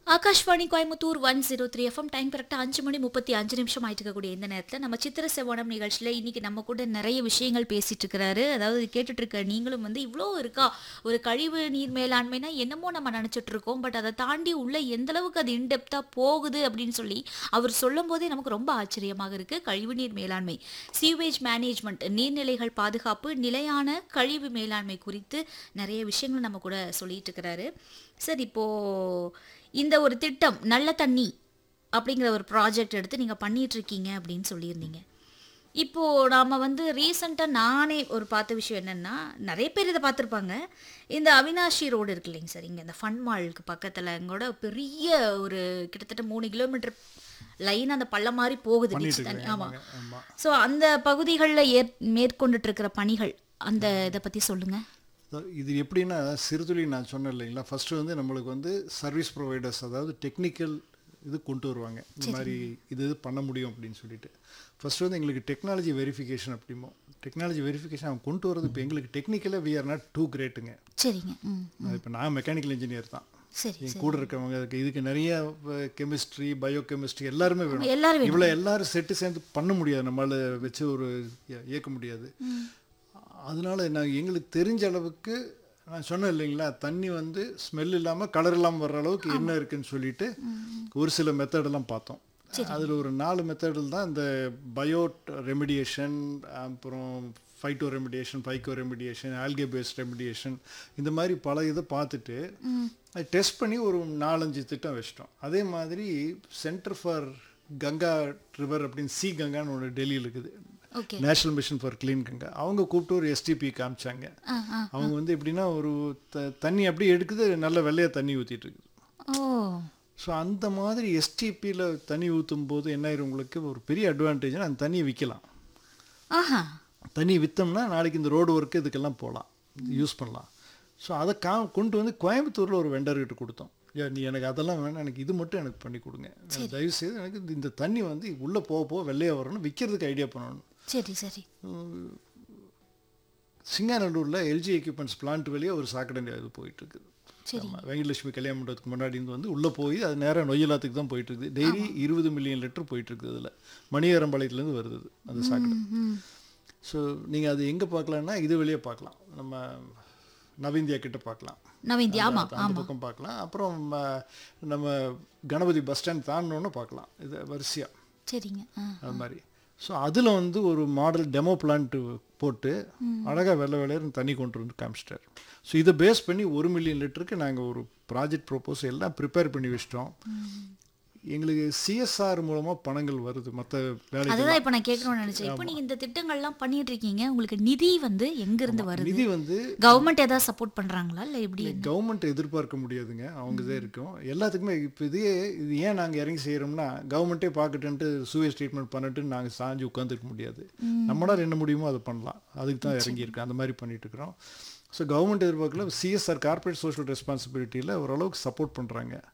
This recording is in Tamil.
Akashvani Coimbatore one zero three FM time கரெக்டாக அஞ்சு மணி முப்பத்தி அஞ்சு நிமிஷம் ஆயிட்டு இருக்கக்கூடிய இந்த நேரத்தில் நம்ம சித்திர செவனம் நிகழ்ச்சியில் இன்னைக்கு நம்ம கூட நிறைய விஷயங்கள் பேசிட்டு இருக்கிறாரு அதாவது கேட்டுட்டு இருக்க நீங்களும் வந்து இவ்வளோ இருக்கா ஒரு கழிவு நீர் மேலாண்மைனா என்னமோ நம்ம நினச்சிட்டு இருக்கோம் பட் அதை தாண்டி உள்ள எந்த அளவுக்கு அது இன்டெப்த்தாக போகுது அப்படின்னு சொல்லி அவர் சொல்லும் போதே நமக்கு ரொம்ப ஆச்சரியமாக இருக்கு கழிவு நீர் மேலாண்மை சீவேஜ் மேனேஜ்மெண்ட் நீர்நிலைகள் பாதுகாப்பு நிலையான கழிவு மேலாண்மை குறித்து நிறைய விஷயங்கள் நம்ம கூட சொல்லிட்டு இருக்கிறாரு சார் இப்போ இந்த ஒரு திட்டம் நல்ல தண்ணி அப்படிங்கிற ஒரு ப்ராஜெக்ட் எடுத்து நீங்கள் பண்ணிட்டு இருக்கீங்க அப்படின்னு சொல்லியிருந்தீங்க இப்போ நாம வந்து ரீசண்டாக நானே ஒரு பார்த்த விஷயம் என்னன்னா நிறைய பேர் இதை பார்த்துருப்பாங்க இந்த அவினாஷி ரோடு இருக்கு இல்லைங்க சார் இங்கே இந்த ஃபன் மாலுக்கு பக்கத்தில் எங்கூட பெரிய ஒரு கிட்டத்தட்ட மூணு கிலோமீட்டர் லைன் அந்த பள்ளம் மாதிரி போகுது பண்ணிட்டு ditch தண்ணி இருக்காங்க ஆமாம் ஆமாங்க, ஆமா ஸோ அந்த பகுதிகளில் ஏற் மேற்கொண்டுட்டு இருக்கிற பணிகள் அந்த இதை பற்றி சொல்லுங்கள் அதாவது இது எப்படின்னா சிறுதுளி நான் சொன்னேன் இல்லைங்களா ஃபர்ஸ்ட் வந்து நம்மளுக்கு வந்து சர்வீஸ் ப்ரொவைடர்ஸ் அதாவது டெக்னிக்கல் இது கொண்டு வருவாங்க இந்த மாதிரி இது இது பண்ண முடியும் அப்படின்னு சொல்லிட்டு ஃபர்ஸ்ட் வந்து எங்களுக்கு டெக்னாலஜி வெரிஃபிகேஷன் அப்படிமோ டெக்னாலஜி வெரிஃபிகேஷன் அவங்க கொண்டு வரது இப்போ எங்களுக்கு டெக்னிக்கலாக வி ஆர் நாட் டூ கிரேட்டுங்க சரிங்க ம் இப்போ நான் மெக்கானிக்கல் இன்ஜினியர் தான் சரி என் கூட இருக்கவங்க அதுக்கு இதுக்கு நிறைய கெமிஸ்ட்ரி பயோ கெமிஸ்ட்ரி எல்லாருமே வேணும் எல்லாரும் வேணும். இவ்வளோ எல்லாரும் செட்டு சேர்ந்து பண்ண முடியாது நம்மளால வச்சு ஒரு இய- இயக்க முடியாது அதனால நான் எங்களுக்கு தெரிஞ்ச அளவுக்கு நான் சொன்னேன் இல்லைங்களா தண்ணி வந்து ஸ்மெல் இல்லாமல் கலர் இல்லாமல் வர்ற அளவுக்கு என்ன இருக்குன்னு சொல்லிட்டு ஒரு சில மெத்தடெல்லாம் பார்த்தோம் அதில் ஒரு நாலு மெத்தடில் தான் இந்த பயோ ரெமிடியேஷன் அப்புறம் phytoremediation phycoremediation algae based remediation இந்த மாதிரி பல இதை பார்த்துட்டு அதை டெஸ்ட் பண்ணி ஒரு நாலஞ்சு திட்டம் வச்சிட்டோம் அதே மாதிரி சென்டர் ஃபார் கங்கா ரிவர் அப்படின்னு சி கங்கான்னு ஒன்று டெல்லியில் இருக்குது okay national mission for clean Ganga அவங்க கூப்பிட்டு ஒரு எஸ்டிபி காமிச்சாங்க ஆ ஆ அவங்க வந்து எப்படின்னா ஒரு த- தண்ணி அப்படியே எடுக்குது நல்ல வெள்ளையாக தண்ணி ஊற்றிட்டு இருக்குது ஓ ஸோ அந்த மாதிரி எஸ்டிபியில் தண்ணி ஊற்றும் போது என்ன ஆயிரும் உங்களுக்கு ஒரு பெரிய அட்வான்டேஜ்னா அந்த தண்ணியை விற்கலாம் ஆஹா தண்ணி விற்றோம்னா நாளைக்கு இந்த ரோடு ஒர்க்கு இதுக்கெல்லாம் போகலாம் யூஸ் பண்ணலாம் ஸோ அதை கா கொண்டு வந்து கோயம்புத்தூரில் ஒரு வெண்டர்கிட்ட கொடுத்தோம் ஐயா நீ எனக்கு அதெல்லாம் வேணாம் எனக்கு இது மட்டும் எனக்கு பண்ணி கொடுங்க தயவு செய்து எனக்கு இந்த- இந்த தண்ணி வந்து உள்ளே போக போக வெள்ளையாக வரணும் விற்கிறதுக்கு ஐடியா பண்ணணும் சரி சரி சிங்காநல்லூரில் எல்ஜி எக்யூப்மெண்ட்ஸ் பிளான்ட் வெளியே ஒரு சாக்கடை இது போயிட்டு இருக்குது சரி ஆமா, வெங்கடலட்சுமி கல்யாண மண்டபத்துக்கு முன்னாடி இருந்து வந்து உள்ளே போய் அது நேராக நொய்யலாத்துக்கு தான் போயிட்டு இருக்குது டெய்லி இருபது மில்லியன் லிட்டர் போயிட்டு இருக்குது அதில் மணியரம்பாளையத்துலேருந்து வருது அது, அந்த சாக்கடை ம் ஸோ நீங்கள் அது எங்கே பார்க்கலான்னா இது வெளியே பார்க்கலாம் நம்ம நவீந்தியா கிட்ட பார்க்கலாம் நவீந்தி ஆமா அந்த- அந்த பக்கம் பார்க்கலாம் அப்புறம் ம, நம்ம கணபதி பஸ் ஸ்டாண்ட் தாண்டினோன்னு பார்க்கலாம் இது வரிசையாக சரிங்க ஆ அது மாதிரி ஸோ அதில் வந்து ஒரு மாடல் டெமோ பிளான்ட் போட்டு அழகாக வெள்ளை வெள்ளையர்னு தண்ணி கொண்டு வந்து காமிச்சிட்டார் ஸோ இதை பேஸ் பண்ணி ஒரு மில்லியன் லிட்டருக்கு நாங்கள் ஒரு ப்ராஜெக்ட் ப்ரோப்போஸ் எல்லாம் ப்ரிப்பேர் பண்ணி வச்சிட்டோம் எங்களுக்கு சிஎஸ்ஆர் மூலமாக பணங்கள் வருது மற்ற வேலைக்கு அதுதான் இப்போ நான் கேட்கணும்னு நினைச்சேன் இப்போ நீங்க இந்த திட்டங்கள்லாம் பண்ணிட்டு இருக்கீங்க உங்களுக்கு நிதி வந்து எங்க இருந்து வருது நிதி வந்து கவர்மெண்ட் ஏதாவது சப்போர்ட் பண்றாங்களா இல்ல எப்படி கவர்மெண்ட் எதிர்பார்க்க முடியாதுங்க அவங்க தான் இருக்கும் எல்லாத்துக்குமே இப்போ இதே இது ஏன் நாங்கள் இறங்கி செய்கிறோம்னா கவர்மெண்ட்டே பார்க்கட்டுன்ட்டு சூவேஜ் ட்ரீட்மெண்ட் பண்ணிட்டு நாங்கள் சாஞ்சு உட்காந்துருக்க முடியாது நம்மளால் என்ன முடியுமோ அதை பண்ணலாம் அதுக்கு தான் இறங்கியிருக்கோம் அந்த மாதிரி பண்ணிட்டு இருக்கிறோம் ஸோ கவர்மெண்ட் எதிர்பார்க்கல சிஎஸ்ஆர் கார்ப்பரேட் சோஷியல் ரெஸ்பான்சிபிலிட்டியில் ஓரளவுக்கு சப்போர்ட் பண்ணுறாங்க